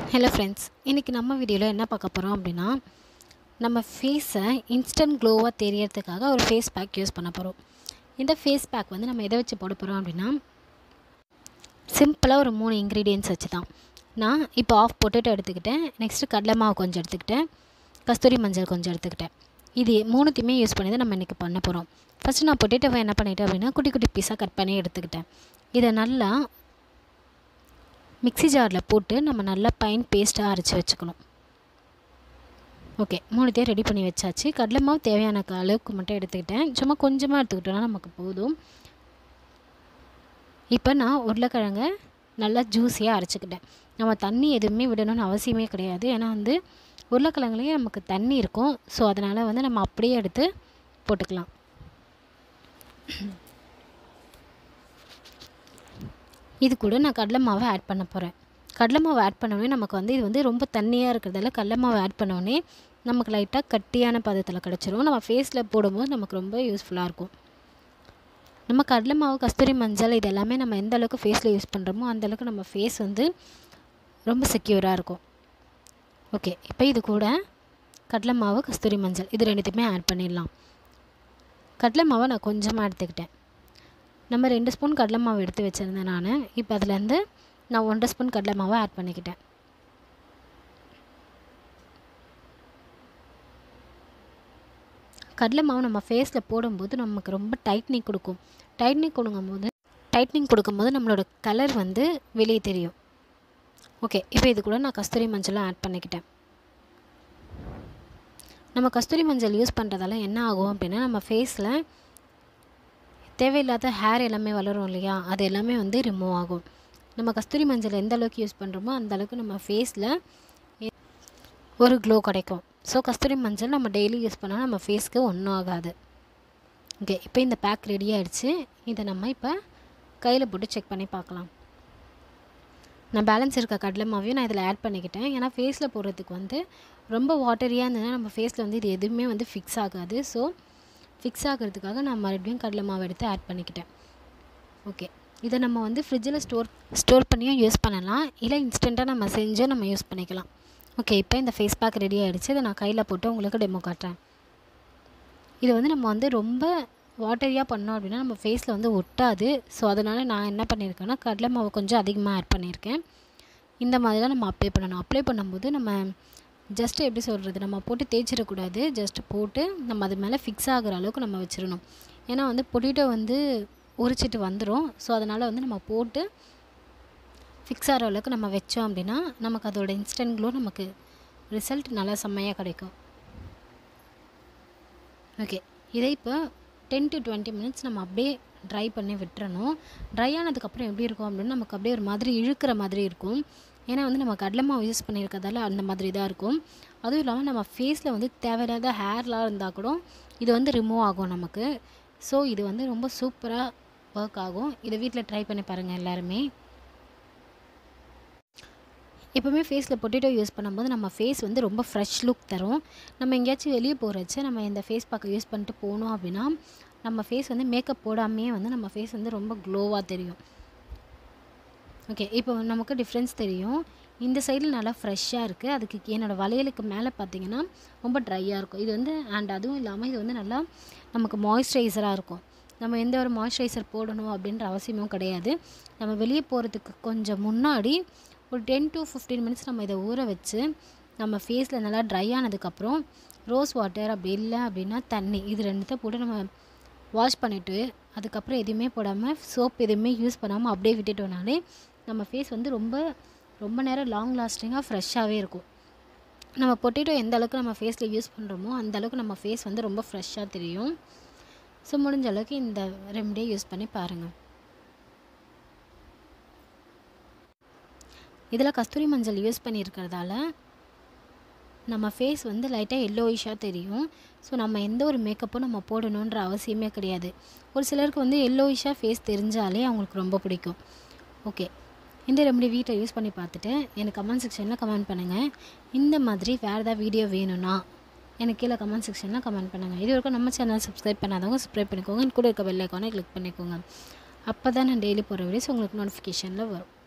hello friends இன்றைக்கி நம்ம வீடியோவில் என்ன பார்க்க போகிறோம் அப்படின்னா நம்ம ஃபேஸை இன்ஸ்டன்ட் க்ளோவாக தெரியறதுக்காக ஒரு ஃபேஸ் பேக் யூஸ் பண்ண போகிறோம் இந்த ஃபேஸ் பேக் வந்து நம்ம எதை வச்சு போட போகிறோம் அப்படின்னா சிம்பிளாக ஒரு மூணு இன்க்ரீடியன்ஸ் வச்சு தான் நான் இப்போ ஆஃப் பொட்டேட்டோ எடுத்துக்கிட்டேன் நெக்ஸ்ட்டு கடலை மாவு கொஞ்சம் எடுத்துக்கிட்டேன் கஸ்தூரி மஞ்சள் கொஞ்சம் எடுத்துக்கிட்டேன் இது மூணுத்தையுமே யூஸ் பண்ணி தான் நம்ம இன்றைக்கி பண்ண போகிறோம் ஃபஸ்ட்டு நான் பொட்டேட்டோவை என்ன பண்ணிட்டேன் அப்படின்னா குட்டி குட்டி பீஸாக கட் பண்ணி எடுத்துக்கிட்டேன் இதை நல்லா மிக்ஸி ஜாரில் போட்டு நம்ம நல்லா பைன் பேஸ்ட்டாக அரைச்சி வச்சுக்கணும் ஓகே மூணுத்தையும் ரெடி பண்ணி வச்சாச்சு கடலை மாவு தேவையான அளவுக்கு மட்டும் எடுத்துக்கிட்டேன் சும்மா கொஞ்சமாக எடுத்துக்கிட்டோன்னா நமக்கு போதும் இப்போ நான் உருளைக்கிழங்க நல்லா ஜூஸியாக அரைச்சிக்கிட்டேன் நம்ம தண்ணி எதுவுமே விடணும்னு அவசியமே கிடையாது ஏன்னா வந்து உருளைக்கிழங்குலேயே நமக்கு தண்ணி இருக்கும் ஸோ அதனால் வந்து நம்ம அப்படியே எடுத்து போட்டுக்கலாம் இது கூட நான் கடலை மாவை ஆட் பண்ண போகிறேன் கடலை மாவு ஆட் பண்ணோடனே நமக்கு வந்து இது வந்து ரொம்ப தண்ணியாக இருக்கிறதால கடலை மாவு ஆட் பண்ணோடனே நமக்கு லைட்டாக கட்டியான பதத்தில் கிடச்சிரும் நம்ம ஃபேஸில் போடும்போது நமக்கு ரொம்ப யூஸ்ஃபுல்லாக இருக்கும் நம்ம கடலை மாவு கஸ்தூரி மஞ்சள் இது எல்லாமே நம்ம எந்த அளவுக்கு ஃபேஸில் யூஸ் பண்ணுறோமோ அந்தளவுக்கு நம்ம ஃபேஸ் வந்து ரொம்ப செக்யூராக இருக்கும் ஓகே இப்போ இது கூட கடலை மாவு கஸ்தூரி மஞ்சள் இது ரெண்டுத்தையுமே ஆட் பண்ணிடலாம் கடலை மாவை நான் கொஞ்சமாக எடுத்துக்கிட்டேன் நம்ம ரெண்டு ஸ்பூன் கடலை மாவு எடுத்து வச்சுருந்தேன் நான் இப்போ அதுலேருந்து நான் ஒன்றரை ஸ்பூன் கடலை மாவை ஆட் பண்ணிக்கிட்டேன் கடலை மாவு நம்ம ஃபேஸில் போடும்போது நமக்கு ரொம்ப டைட்னிங் கொடுக்கும் டைட்னிங் கொடுக்கும்போது டைட்னிங் கொடுக்கும்போது நம்மளோட கலர் வந்து வெளியே தெரியும் ஓகே இப்போ இது கூட நான் கஸ்தூரி மஞ்சளும் ஆட் பண்ணிக்கிட்டேன் நம்ம கஸ்தூரி மஞ்சள் யூஸ் பண்ணுறதால என்ன ஆகும் அப்படின்னா நம்ம ஃபேஸில் தேவையில்லாத ஹேர் எல்லாமே வளரும் இல்லையா அது எல்லாமே வந்து ரிமூவ் ஆகும் நம்ம கஸ்தூரி மஞ்சள் எந்த அளவுக்கு யூஸ் பண்ணுறோமோ அந்த அளவுக்கு நம்ம ஃபேஸில் ஒரு க்ளோ கிடைக்கும் ஸோ கஸ்தூரி மஞ்சள் நம்ம டெய்லி யூஸ் பண்ணால் நம்ம ஃபேஸ்க்கு ஒன்றும் ஆகாது ஓகே இப்போ இந்த பேக் ரெடி ஆகிடுச்சு இதை நம்ம இப்போ கையில் போட்டு செக் பண்ணி பார்க்கலாம் நான் பேலன்ஸ் இருக்க கடலை மாவையும் நான் இதில் ஆட் பண்ணிக்கிட்டேன் ஏன்னா ஃபேஸில் போடுறதுக்கு வந்து ரொம்ப வாட்டரியாக இருந்ததுன்னா நம்ம ஃபேஸில் வந்து இது எதுவுமே வந்து ஃபிக்ஸ் ஆகாது ஸோ ஃபிக்ஸ் ஆகிறதுக்காக நான் மறுபடியும் கடலை மாவு எடுத்து ஆட் பண்ணிக்கிட்டேன் ஓகே இதை நம்ம வந்து ஃப்ரிட்ஜில் ஸ்டோர் ஸ்டோர் பண்ணியும் யூஸ் பண்ணலாம் இல்லை இன்ஸ்டண்ட்டாக நம்ம செஞ்சும் நம்ம யூஸ் பண்ணிக்கலாம் ஓகே இப்போ இந்த ஃபேஸ் பேக் ரெடி ஆகிடுச்சு இதை நான் கையில் போட்டு உங்களுக்கு டெமோ காட்டுறேன் இது வந்து நம்ம வந்து ரொம்ப வாட்டரியாக பண்ணோம் அப்படின்னா நம்ம ஃபேஸில் வந்து ஒட்டாது ஸோ அதனால் நான் என்ன பண்ணியிருக்கேன்னா கடலை மாவு கொஞ்சம் அதிகமாக ஆட் பண்ணியிருக்கேன் இந்த மாதிரி தான் நம்ம அப்ளை பண்ணணும் அப்ளை பண்ணும்போது நம்ம ஜஸ்ட்டு எப்படி சொல்கிறது நம்ம போட்டு தேய்ச்சிடக்கூடாது ஜஸ்ட்டு போட்டு நம்ம அது மேலே ஃபிக்ஸ் ஆகிற அளவுக்கு நம்ம வச்சிடணும் ஏன்னா வந்து பொட்டேட்டோ வந்து உரிச்சிட்டு வந்துடும் ஸோ அதனால் வந்து நம்ம போட்டு ஃபிக்ஸ் ஆகிற அளவுக்கு நம்ம வச்சோம் அப்படின்னா நமக்கு அதோட இன்ஸ்டன்ட் க்ளோ நமக்கு ரிசல்ட் நல்லா செம்மையாக கிடைக்கும் ஓகே இதை இப்போ டென் டு டுவெண்ட்டி மினிட்ஸ் நம்ம அப்படியே ட்ரை பண்ணி விட்டுறணும் ட்ரை ஆனதுக்கப்புறம் எப்படி இருக்கும் அப்படின்னா நமக்கு அப்படியே ஒரு மாதிரி இழுக்கிற மாதிரி இருக்கும் ஏன்னா வந்து நம்ம கடலை மாவு யூஸ் பண்ணியிருக்கிறதால அந்த மாதிரி தான் இருக்கும் அதுவும் இல்லாமல் நம்ம ஃபேஸில் வந்து தேவையில்லாத ஹேர்லாம் இருந்தால் கூட இது வந்து ரிமூவ் ஆகும் நமக்கு ஸோ இது வந்து ரொம்ப சூப்பராக ஒர்க் ஆகும் இதை வீட்டில் ட்ரை பண்ணி பாருங்கள் எல்லாருமே எப்போவுமே ஃபேஸில் பொட்டேட்டோ யூஸ் பண்ணும்போது நம்ம ஃபேஸ் வந்து ரொம்ப ஃப்ரெஷ் லுக் தரும் நம்ம எங்கேயாச்சும் வெளியே போகிறச்ச நம்ம இந்த ஃபேஸ் பேக்கை யூஸ் பண்ணிட்டு போனோம் அப்படின்னா நம்ம ஃபேஸ் வந்து மேக்கப் போடாமையே வந்து நம்ம ஃபேஸ் வந்து ரொம்ப க்ளோவாக தெரியும் ஓகே இப்போ நமக்கு டிஃப்ரென்ஸ் தெரியும் இந்த சைடில் நல்லா ஃப்ரெஷ்ஷாக இருக்குது அதுக்கு என்னோடய வளையலுக்கு மேலே பார்த்தீங்கன்னா ரொம்ப ட்ரையாக இருக்கும் இது வந்து அண்ட் அதுவும் இல்லாமல் இது வந்து நல்லா நமக்கு மாய்ஸ்சரைசராக இருக்கும் நம்ம எந்த ஒரு மாய்ஸ்சரைசர் போடணும் அப்படின்ற அவசியமும் கிடையாது நம்ம வெளியே போகிறதுக்கு கொஞ்சம் முன்னாடி ஒரு டென் டு ஃபிஃப்டீன் மினிட்ஸ் நம்ம இதை ஊற வச்சு நம்ம ஃபேஸில் நல்லா ட்ரை ஆனதுக்கப்புறம் ரோஸ் வாட்டர் அப்படி இல்லை அப்படின்னா தண்ணி இது ரெண்டுத்தை போட்டு நம்ம வாஷ் பண்ணிவிட்டு அதுக்கப்புறம் எதுவுமே போடாமல் சோப் எதுவுமே யூஸ் பண்ணாமல் அப்படியே விட்டுட்டோனாலே நம்ம ஃபேஸ் வந்து ரொம்ப ரொம்ப நேரம் லாங் லாஸ்டிங்காக ஃப்ரெஷ்ஷாகவே இருக்கும் நம்ம பொட்டேட்டோ எந்த அளவுக்கு நம்ம ஃபேஸில் யூஸ் பண்ணுறோமோ அந்த அளவுக்கு நம்ம ஃபேஸ் வந்து ரொம்ப ஃப்ரெஷ்ஷாக தெரியும் ஸோ முடிஞ்ச அளவுக்கு இந்த ரெமடியை யூஸ் பண்ணி பாருங்கள் இதில் கஸ்தூரி மஞ்சள் யூஸ் பண்ணியிருக்கிறதால நம்ம ஃபேஸ் வந்து லைட்டாக எல்லோயிஷாக தெரியும் ஸோ நம்ம எந்த ஒரு மேக்கப்பும் நம்ம போடணுன்ற அவசியமே கிடையாது ஒரு சிலருக்கு வந்து எல்லோயிஷாக ஃபேஸ் தெரிஞ்சாலே அவங்களுக்கு ரொம்ப பிடிக்கும் ஓகே இந்த ரெமடி வீட்டை யூஸ் பண்ணி பார்த்துட்டு எனக்கு கமெண்ட் செக்ஷனில் கமெண்ட் பண்ணுங்கள் இந்த மாதிரி வேறு ஏதாவது வீடியோ வேணும்னா எனக்கு கீழே கமெண்ட் செக்ஷனில் கமெண்ட் பண்ணுங்கள் இது வரைக்கும் நம்ம சேனல் சப்ஸ்கிரைப் பண்ணாதவங்க சப்ஸ்கிரைப் பண்ணிக்கோங்க கூட இருக்க பெல் ஐக்கானை கிளிக் பண்ணிக்கோங்க அப்போ தான் நான் டெய்லி போகிற வீடியோஸ் உங்களுக்கு நோட்டிஃபிகேஷனில் வரும்